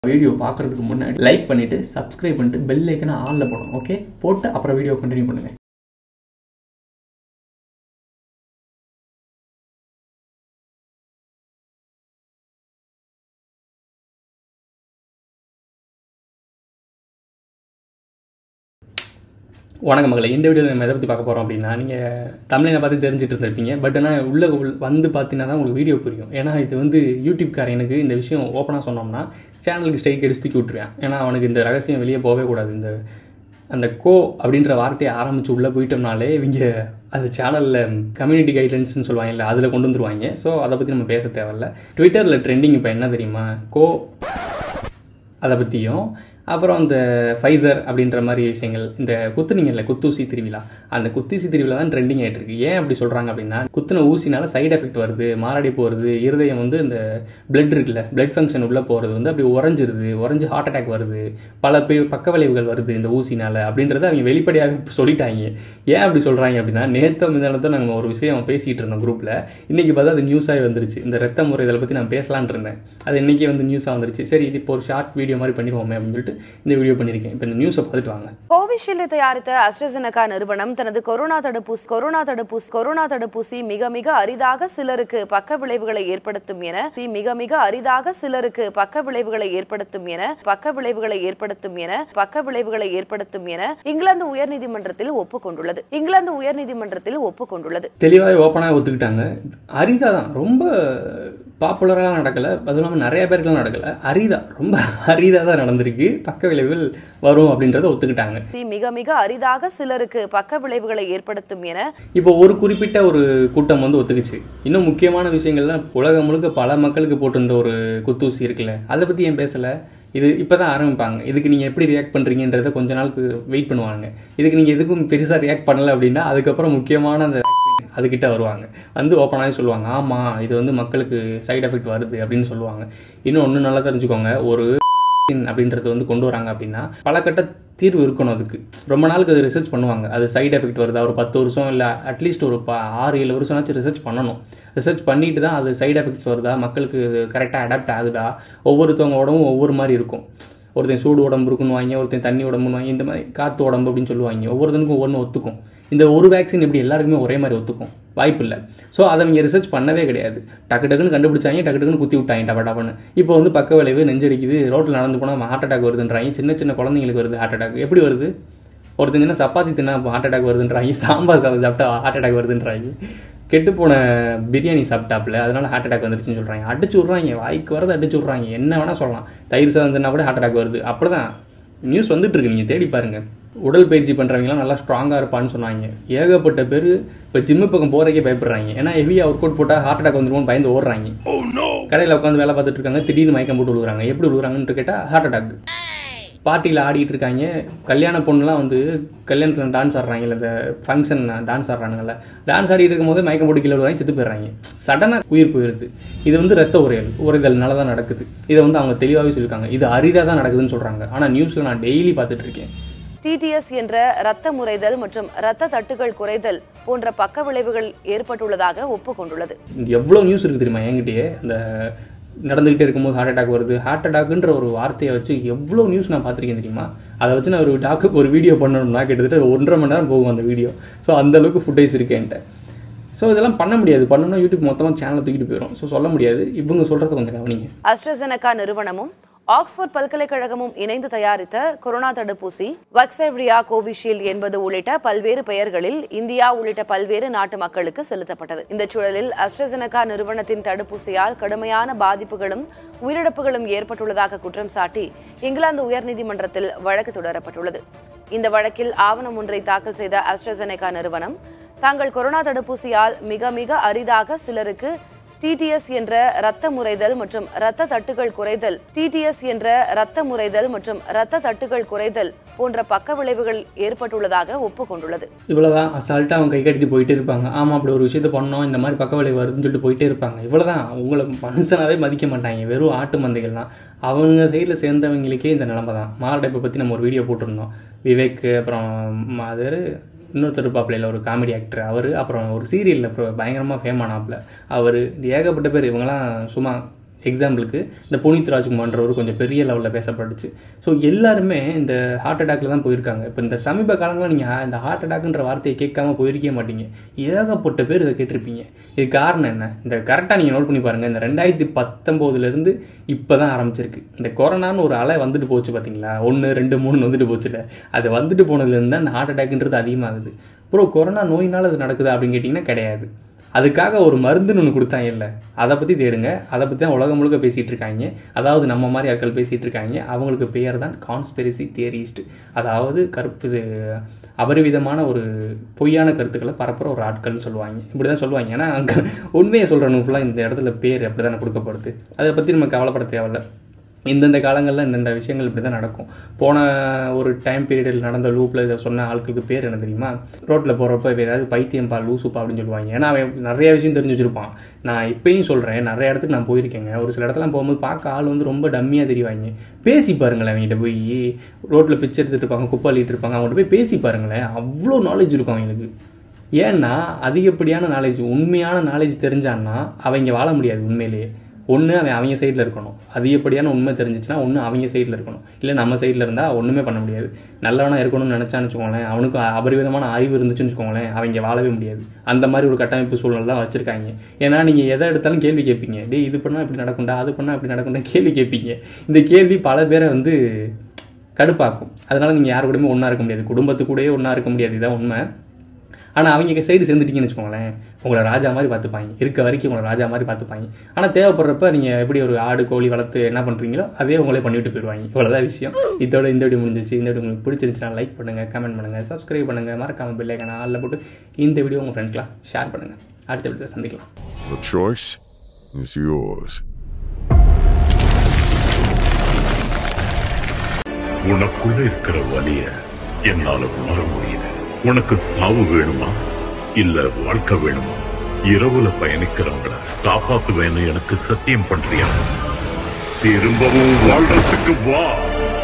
Video பார்க்குறதுக்கு முன்னாடி like பண்ணிவிட்டு சப்ஸ்கிரைப் பண்ணிட்டு பெல் ஐக்கனை ஆனில் போடணும் ஓகே போட்டு அப்புறம் வீடியோ கண்டினியூ பண்ணுங்கள் வணக்கம் மகளே இந்த வீடியோவில் நம்ம எதை பற்றி பார்க்க போகிறோம் அப்படின்னா நீங்கள் தமிழனை பார்த்து தெரிஞ்சுட்டு இருந்திருப்பீங்க பட் ஆனால் உள்ளே உள் வந்து பார்த்தீங்கன்னா தான் உங்களுக்கு வீடியோ புரியும் ஏன்னா இது வந்து யூடியூப்காரனுக்கு இந்த விஷயம் ஓப்பனாக சொன்னோம்னா சேனலுக்கு ஸ்ட்ரைக் எடுத்து தூக்கி விட்டுருவேன் ஏன்னா அவனுக்கு இந்த ரகசியம் வெளியே போகவே கூடாது இந்த அந்த கோ அப்படின்ற வார்த்தையை ஆரம்பித்து உள்ளே போயிட்டோம்னாலே இவங்க அந்த சேனலில் கம்யூனிட்டி கைட்லைன்ஸ்னு சொல்லுவாங்கல்ல அதில் கொண்டு வந்துருவாங்க ஸோ அதை பற்றி நம்ம பேச தேவையில்ல ட்விட்டரில் ட்ரெண்டிங் இப்போ என்ன தெரியுமா கோ அதை பற்றியும் அப்புறம் அந்த ஃபைசர் அப்படின்ற மாதிரி விஷயங்கள் இந்த குத்துனீங்கல்ல குத்தூசி திருவிழா அந்த குத்தூசி திருவிழா தான் ட்ரெண்டிங் ஆகிட்டு இருக்கு ஏன் அப்படி சொல்கிறாங்க அப்படின்னா குத்துன ஊசினால சைடு எஃபெக்ட் வருது மாரடைப்பு வருது இருதயம் வந்து இந்த பிளட் இருக்குல்ல பிளட் ஃபங்க்ஷன் உள்ளே போகிறது வந்து அப்படி உறைஞ்சிருது உறைஞ்சு ஹார்ட் அட்டாக் வருது பல பே பக்க விளைவுகள் வருது இந்த ஊசினால அப்படின்றத அவங்க வெளிப்படையாக சொல்லிட்டாங்க ஏன் அப்படி சொல்கிறாங்க அப்படின்னா நேற்று மிதனத்தை நாங்கள் ஒரு விஷயம் பேசிகிட்டு இருந்தோம் குரூப்பில் இன்றைக்கி பார்த்தா அது நியூஸாக வந்துருச்சு இந்த ரத்த முறைகளை பற்றி நான் பேசலான் இருந்தேன் அது இன்றைக்கி வந்து நியூஸாக வந்துருச்சு சரி இது இப்போ ஒரு ஷார்ட் வீடியோ மாதிரி பண்ணிடுவோமே அப்படின்னு சொல்லிட்டு இந்த வீடியோ பண்ணியிருக்கேன் இப்போ இந்த நியூஸை பார்த்துட்டு வாங்க கோவிஷீல்டு தயாரித்த அஸ்ட்ரசெனகா நிறுவனம் தனது கொரோனா தடுப்பூசி கொரோனா தடுப்பூசி கொரோனா தடுப்பூசி மிக மிக அரிதாக சிலருக்கு பக்க விளைவுகளை ஏற்படுத்தும் என தி மிக மிக அரிதாக சிலருக்கு பக்க விளைவுகளை ஏற்படுத்தும் என பக்க விளைவுகளை ஏற்படுத்தும் என பக்க விளைவுகளை ஏற்படுத்தும் என இங்கிலாந்து உயர்நீதிமன்றத்தில் ஒப்புக்கொண்டுள்ளது இங்கிலாந்து உயர்நீதிமன்றத்தில் ஒப்புக்கொண்டுள்ளது தெளிவாகவே ஓப்பனாக ஒத்துக்கிட்டாங்க அரிதா தான் ரொம்ப பாப்புலராக நடக்கலை அதுவும் இல்லாமல் நிறைய பேருக்குலாம் நடக்கலை அரிதா ரொம்ப அரிதாக தான் நடந்திருக்கு பக்க விளைவுகள் வரும் அப்படின்றத ஒத்துக்கிட்டாங்க தி மிக மிக அரிதாக சிலருக்கு பக்க விளைவுகளை ஏற்படுத்தும் என இப்போ ஒரு குறிப்பிட்ட ஒரு கூட்டம் வந்து ஒத்துக்குச்சு இன்னும் முக்கியமான விஷயங்கள்லாம் உலகம் முழுக்க பல மக்களுக்கு போட்டிருந்த ஒரு குத்தூசி இருக்குல்ல அதை பற்றி ஏன் பேசலை இது இப்போ தான் ஆரம்பிப்பாங்க இதுக்கு நீங்கள் எப்படி ரியாக்ட் பண்ணுறீங்கன்றத கொஞ்ச நாளுக்கு வெயிட் பண்ணுவாங்க இதுக்கு நீங்கள் எதுக்கும் பெருசாக ரியாக்ட் பண்ணலை அப்படின்னா அதுக்கப்புறம் முக்கியமான அந்த அதுக்கிட்ட வருவாங்க வந்து ஓப்பனாகவே சொல்லுவாங்க ஆமாம் இது வந்து மக்களுக்கு சைடு எஃபெக்ட் வருது அப்படின்னு சொல்லுவாங்க இன்னும் ஒன்று நல்லா தெரிஞ்சுக்கோங்க ஒரு அப்படின்றது வந்து கொண்டு வராங்க அப்படின்னா பல கட்ட தீர்வு இருக்கணும் அதுக்கு ரொம்ப நாளுக்கு அது ரிசர்ச் பண்ணுவாங்க அது சைடு எஃபெக்ட் வருதா ஒரு பத்து வருஷம் இல்லை அட்லீஸ்ட் ஒரு ப ஆறு ஏழு வருஷம்னாச்சும் ரிசர்ச் பண்ணணும் ரிசர்ச் பண்ணிட்டு தான் அது சைடு எஃபெக்ட்ஸ் வருதா மக்களுக்கு கரெக்டாக அடாப்ட் ஆகுதா ஒவ்வொருத்தவங்க உடம்பும் ஒவ்வொரு மாதிரி இருக்கும் ஒருத்தன் சூடு உடம்பு இருக்குன்னு வாங்கி ஒருத்தன் தண்ணி உடம்புன்னு வாங்கி இந்த மாதிரி காற்று உடம்பு அப்படின்னு சொல்லுவாங்க ஒவ்வொருத்தனுக்கும் ஒவ்வொன்று ஒத்துக்கும் இந்த ஒரு வேக்சின் எப்படி எல்லாருக்குமே ஒரே மாதிரி ஒத்துக்கும் வாய்ப்பு இல்லை ஸோ அதை அவங்க ரிசர்ச் பண்ணவே கிடையாது டக்கு டக்குன்னு கண்டுபிடிச்சாங்க டக்கு டக்குன்னு குத்தி விட்டாங்க டப டபன்னு இப்போ வந்து பக்க விளைவு நெஞ்சடிக்குது ரோட்டில் நடந்து போனால் ஹார்ட் அட்டாக் வருதுன்றாங்க சின்ன சின்ன குழந்தைங்களுக்கு வருது ஹார்ட் அட்டாக் எப்படி வருது ஒருத்தன் என்ன சப்பாத்தி தின்னா ஹார்ட் அட்டாக் வருதுன்றாங்க சாம்பார் சாதம் சாப்பிட்டா ஹார்ட் அட்டாக் வருதுன்றாங்க கெட்டு போன பிரியாணி சாப்பிட்டாப்புல அதனால ஹார்ட் அட்டாக் வந்துருச்சுன்னு சொல்கிறாங்க அடிச்சு விட்றாங்க வாய்க்கு வரது அடிச்சு விட்றாங்க என்ன வேணால் சொல்லலாம் தயிர் சாதம் தின்னா கூட ஹார்ட் அட்டாக் வருது அப்படி தான் நியூஸ் வந்துட்டு இருக்கு நீங்கள் தேடி பாருங்கள் உடல் பயிற்சி பண்ணுறவங்களாம் நல்லா ஸ்ட்ராங்காக இருப்பான்னு சொன்னாங்க ஏகப்பட்ட பேர் இப்போ ஜிம்மு பக்கம் போகிறதுக்கே பயப்படுறாங்க ஏன்னா ஹெவியாக ஒர்க் அவுட் போட்டால் ஹார்ட் அட்டாக் வந்துருமோன்னு பயந்து ஓடுறாங்க கடையில் உட்காந்து வேலை பார்த்துட்டு இருக்காங்க திடீர்னு மயக்கம் போட்டு விழுகுறாங்க எப்படி விழுகுறாங்கன்னு கேட்டால் ஹார்ட் அட்டாக் பார்ட்டியில் ஆடிட்டு இருக்காங்க கல்யாண பொண்ணுலாம் வந்து கல்யாணத்தில் டான்ஸ் ஆடுறாங்கல்ல இந்த ஃபங்க்ஷன் டான்ஸ் ஆடுறானுங்கல்ல டான்ஸ் ஆடிட்டு இருக்கும்போது மயக்கம் போட்டு கீழே விழுவாங்க செத்து போயிடுறாங்க சடனாக உயிர் போயிடுது இது வந்து ரத்த உரையல் உரைதல்னால தான் நடக்குது இதை வந்து அவங்க தெளிவாகவே சொல்லியிருக்காங்க இது அரிதாக தான் நடக்குதுன்னு சொல்கிறாங்க ஆனால் நியூஸில் நான் டெய்லி பார்த்துட்டு இருக்கேன் டிடிஎஸ் என்ற இரத்த முறைதல் மற்றும் இரத்த தட்டுகள் குறைதல் போன்ற பக்க விளைவுகள் ஏற்பட்டுள்ளதாக ஒப்புக்கொண்டுள்ளது எவ்வளோ நியூஸ் இருக்குது தெரியுமா என்கிட்டயே அந்த நடந்துக்கிட்டே இருக்கும்போது ஹார்ட் அட்டாக் வருது ஹார்ட் அட்டாக்ன்ற ஒரு வார்த்தையை வச்சு எவ்வளோ நியூஸ் நான் பார்த்துருக்கேன் தெரியுமா அதை வச்சு நான் ஒரு டாக்கு ஒரு வீடியோ பண்ணணும்னா கிட்டத்தட்ட ஒன்றரை மணி நேரம் போகும் அந்த வீடியோ ஸோ அந்தளவுக்கு ஃபுட்டேஜ் இருக்கேன்ட்ட ஸோ இதெல்லாம் பண்ண முடியாது பண்ணணும்னா யூடியூப் மொத்தமாக சேனலை தூக்கிட்டு போயிடும் ஸோ சொல்ல முடியாது இவங்க சொல்கிறத கொஞ்சம் கவனிங்க அஸ்ட்ரசெனகா நிறுவனமும் ஆக்ஸ்போர்ட் பல்கலைக்கழகமும் இணைந்து தயாரித்த கொரோனா தடுப்பூசி வக்செவ்ரியா கோவிஷீல்டு என்பது உள்ளிட்ட பல்வேறு பெயர்களில் இந்தியா உள்ளிட்ட பல்வேறு நாட்டு மக்களுக்கு செலுத்தப்பட்டது இந்த சூழலில் அஸ்ட்ரசெனகா நிறுவனத்தின் தடுப்பூசியால் கடுமையான பாதிப்புகளும் உயிரிழப்புகளும் ஏற்பட்டுள்ளதாக குற்றம் சாட்டி இங்கிலாந்து உயர்நீதிமன்றத்தில் வழக்கு தொடரப்பட்டுள்ளது இந்த வழக்கில் ஆவணம் ஒன்றை தாக்கல் செய்த அஸ்ட்ரசெனகா நிறுவனம் தாங்கள் கொரோனா தடுப்பூசியால் மிக மிக அரிதாக சிலருக்கு டிடிஎஸ் என்ற இரத்த முறைதல் மற்றும் இரத்த தட்டுகள் குறைதல் டிடிஎஸ் என்ற இரத்த முறைதல் மற்றும் இரத்த தட்டுகள் குறைதல் போன்ற பக்க விளைவுகள் ஏற்பட்டுள்ளதாக ஒப்புக்கொண்டுள்ளது இவ்வளோதான் அசால்ட்டாக அவங்க கை கட்டிட்டு போயிட்டே இருப்பாங்க ஆமாம் அப்படி ஒரு விஷயத்த பண்ணோம் இந்த மாதிரி பக்க விளைவு வருதுன்னு சொல்லிட்டு போயிட்டே இருப்பாங்க இவ்வளோதான் உங்களை மனுஷனாவே மதிக்க மாட்டாங்க வெறும் ஆட்டு மந்தைகள் தான் அவங்க சைடில் சேர்ந்தவங்களுக்கே இந்த நிலமை தான் மாரடைப்பை பற்றி நம்ம ஒரு வீடியோ போட்டிருந்தோம் விவேக் அப்புறம் அது இன்னொருத்தர் இருப்பாப்புல ஒரு காமெடி ஆக்டர் அவர் அப்புறம் ஒரு சீரியலில் பயங்கரமாக ஃபேம் ஆனாப்புல அவர் ஏகப்பட்ட பேர் இவங்கெல்லாம் சும்மா எக்ஸாம்பிளுக்கு இந்த புனித் ராஜ்குமார்ன்றவர் கொஞ்சம் பெரிய லெவலில் பேசப்பட்டுச்சு ஸோ எல்லாருமே இந்த ஹார்ட் அட்டாக்ல தான் போயிருக்காங்க இப்போ இந்த சமீப காலங்களில் நீங்கள் இந்த ஹார்ட் அட்டாக்ன்ற வார்த்தையை கேட்காம போயிருக்கவே மாட்டீங்க ஏகப்பட்ட பேர் இதை கேட்டிருப்பீங்க இது காரணம் என்ன இந்த கரெக்டாக நீங்கள் நோட் பண்ணி பாருங்கள் இந்த ரெண்டாயிரத்தி பத்தொம்போதுலேருந்து இப்போ தான் ஆரம்பிச்சிருக்கு இந்த கொரோனான்னு ஒரு அலை வந்துட்டு போச்சு பார்த்தீங்களா ஒன்று ரெண்டு மூணு வந்துட்டு போச்சுல அது வந்துட்டு போனதுலேருந்து தான் இந்த ஹார்ட் அட்டாக்ன்றது அதிகமாகுது ப்ரோ கொரோனா நோயினால் அது நடக்குதா அப்படின்னு கேட்டிங்கன்னா கிடையாது அதுக்காக ஒரு மருந்துன்னு ஒன்று கொடுத்தாங்க இல்லை அதை பற்றி தேடுங்க அதை பற்றி தான் உலகம் முழுக்க பேசிகிட்டு இருக்காங்க அதாவது நம்ம மாதிரி ஆட்கள் பேசிகிட்டு இருக்காங்க அவங்களுக்கு பேர் தான் கான்ஸ்பெரிசி தியரிஸ்ட் அதாவது கருப்பு இது அபரிவிதமான ஒரு பொய்யான கருத்துக்களை பரப்புகிற ஒரு ஆட்கள்னு சொல்லுவாங்க இப்படி தான் சொல்லுவாங்க ஏன்னா அங்கே உண்மையை சொல்கிறவங்க ஃபுல்லாக இந்த இடத்துல பேர் அப்படி தானே கொடுக்கப்படுது அதை பற்றி நம்ம கவலைப்பட தேவையில்ல இந்தந்த காலங்களில் இந்தந்த விஷயங்கள் இப்படி தான் நடக்கும் போன ஒரு டைம் பீரியடில் நடந்த லூப்பில் இதை சொன்ன ஆட்களுக்கு பேர் என்ன தெரியுமா ரோட்டில் போகிறப்ப ஏதாவது பைத்தியம்பா லூசுப்பா அப்படின்னு சொல்லுவாங்க ஏன்னா அவன் நிறைய விஷயம் தெரிஞ்சு வச்சிருப்பான் நான் இப்பயும் சொல்கிறேன் நிறைய இடத்துக்கு நான் போயிருக்கேங்க ஒரு சில இடத்துல போகும்போது பார்க்க ஆள் வந்து ரொம்ப டம்மியாக தெரிவாங்க பேசி பாருங்களேன் அவங்ககிட்ட போய் ரோட்டில் பிச்சை எடுத்துகிட்டு இருப்பாங்க குப்பை அள்ளிட்டு இருப்பாங்க அவங்கள்ட்ட போய் பேசி பாருங்களேன் அவ்வளோ நாலேஜ் இருக்கும் அவங்களுக்கு ஏன்னா அதிகப்படியான நாலேஜ் உண்மையான நாலேஜ் தெரிஞ்சான்னா அவங்க வாழ முடியாது உண்மையிலேயே ஒன்று அவன் அவங்க சைடில் இருக்கணும் அதிகப்படியான உண்மை தெரிஞ்சிச்சுன்னா ஒன்று அவங்க சைடில் இருக்கணும் இல்லை நம்ம சைடில் இருந்தால் ஒன்றுமே பண்ண முடியாது நல்லவனா இருக்கணும்னு நினச்சான்னு வச்சுக்கோங்களேன் அவனுக்கு அபரிவிதமான அறிவு இருந்துச்சுன்னு வச்சுக்கோங்களேன் அவங்க வாழவே முடியாது அந்த மாதிரி ஒரு கட்டமைப்பு சூழ்நிலை தான் வச்சுருக்காங்க ஏன்னா நீங்கள் எதை எடுத்தாலும் கேள்வி கேட்பீங்க டேய் இது பண்ணால் இப்படி நடக்கும்டா அது பண்ணால் இப்படி நடக்கும்டா கேள்வி கேட்பீங்க இந்த கேள்வி பல பேரை வந்து கடுப்பாக்கும் அதனால் நீங்கள் யாரு கூடயுமே ஒன்றா இருக்க முடியாது குடும்பத்து கூடயே ஒன்றா இருக்க முடியாது இதான் உண்மை ஆனால் அவங்க சைடு சேர்ந்துட்டீங்கன்னு வச்சுக்கோங்களேன் உங்களை ராஜா மாதிரி பார்த்துப்பாங்க இருக்க வரைக்கும் உங்களை ராஜா மாதிரி பார்த்துப்பாங்க ஆனால் தேவைப்படுறப்ப நீங்கள் எப்படி ஒரு ஆடு கோழி வளர்த்து என்ன பண்ணுறீங்களோ அதே உங்களே பண்ணிவிட்டு போயிடுவாங்க இவ்வளோதான் விஷயம் இதோட இந்த வீடியோ முடிஞ்சிச்சு இந்த வீடியோ உங்களுக்கு பிடிச்சிருந்துச்சுன்னா லைக் பண்ணுங்கள் கமெண்ட் பண்ணுங்கள் சப்ஸ்கிரைப் பண்ணுங்கள் மறக்காமல் பெல்லைக்கான ஆளில் போட்டு இந்த வீடியோ உங்கள் ஃப்ரெண்ட்லாம் ஷேர் பண்ணுங்கள் அடுத்த வீடியோ சந்திக்கலாம் The choice is yours. உனக்குள்ள இருக்கிற வலிய என்னால உணர முடியுது உனக்கு சாவு வேணுமா இல்ல வாழ்க்கை வேணுமா இரவுல பயணிக்கிறவங்கள காப்பாத்துவேன்னு எனக்கு சத்தியம் பண்றியா திரும்பவும் வாழ்றதுக்கு வா